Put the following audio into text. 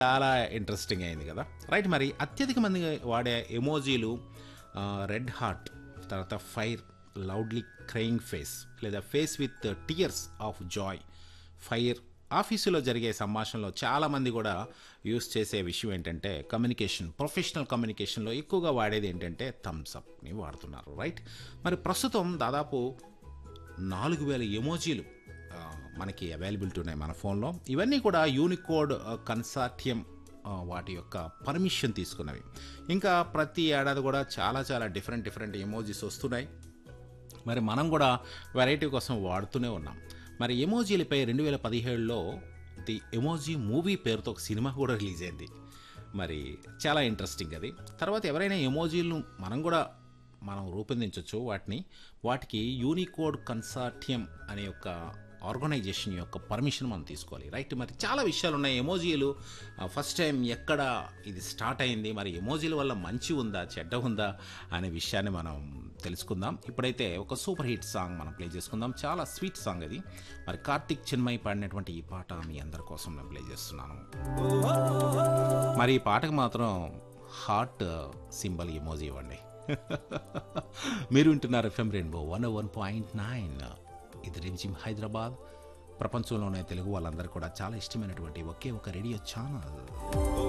చాలా ఇంట్రెస్టింగ్ అయింది కదా రైట్ మరి అత్యధిక మంది వాడే ఎమోజీలు రెడ్ హార్ట్ తర్వాత ఫైర్ లౌడ్లీ క్రయింగ్ ఫేస్ లేదా face with tears of joy fire ఆఫీసులో జరిగే సంభాషణలో చాలామంది కూడా యూస్ చేసే విషయం ఏంటంటే కమ్యూనికేషన్ ప్రొఫెషనల్ కమ్యూనికేషన్లో ఎక్కువగా వాడేది ఏంటంటే థమ్స్ అప్ని వాడుతున్నారు రైట్ మరి ప్రస్తుతం దాదాపు నాలుగు వేల ఎమోజీలు ఆ, మనకి అవైలబిలిటీ ఉన్నాయి మన ఫోన్లో ఇవన్నీ కూడా యూనికోడ్ ఆ, కన్సార్టియం ఆ, వాటి యొక్క పర్మిషన్ తీసుకున్నవి ఇంకా ప్రతి ఏడాది కూడా చాలా చాలా డిఫరెంట్ డిఫరెంట్ ఎమోజీస్ వస్తున్నాయి మరి మనం కూడా వెరైటీ కోసం వాడుతూనే ఉన్నాం మరి ఎమోజీలపై రెండు వేల పదిహేడులో ది ఎమోజీ మూవీ పేరుతో ఒక సినిమా కూడా రిలీజ్ అయింది మరి చాలా ఇంట్రెస్టింగ్ అది తర్వాత ఎవరైనా ఎమోజీలను మనం కూడా మనం రూపొందించవచ్చు వాటిని వాటికి యూనికోడ్ కన్సార్టియం అనే యొక్క ఆర్గనైజేషన్ యొక్క పర్మిషన్ మనం తీసుకోవాలి రైట్ మరి చాలా విషయాలు ఉన్నాయి ఎమోజీలు ఫస్ట్ టైం ఎక్కడ ఇది స్టార్ట్ అయింది మరి ఎమోజీల వల్ల మంచి ఉందా చెడ్డ ఉందా అనే విషయాన్ని మనం తెలుసుకుందాం ఇప్పుడైతే ఒక సూపర్ హిట్ సాంగ్ మనం ప్లే చేసుకుందాం చాలా స్వీట్ సాంగ్ అది మరి కార్తిక్ చిన్మయి పాడినటువంటి ఈ పాట మీ అందరి కోసం నేను ప్లే చేస్తున్నాను మరి ఈ పాటకు మాత్రం హార్ట్ సింబల్ ఎమోజీ ఇవ్వండి మీరు వింటున్నారు FM rainbow one one point nine ఇది రిమ్జిమ్ హైదరాబాద్ ప్రపంచంలోనే తెలుగు వాళ్ళందరూ కూడా చాలా ఇష్టమైనటువంటి ఒకే ఒక రేడియో ఛానల్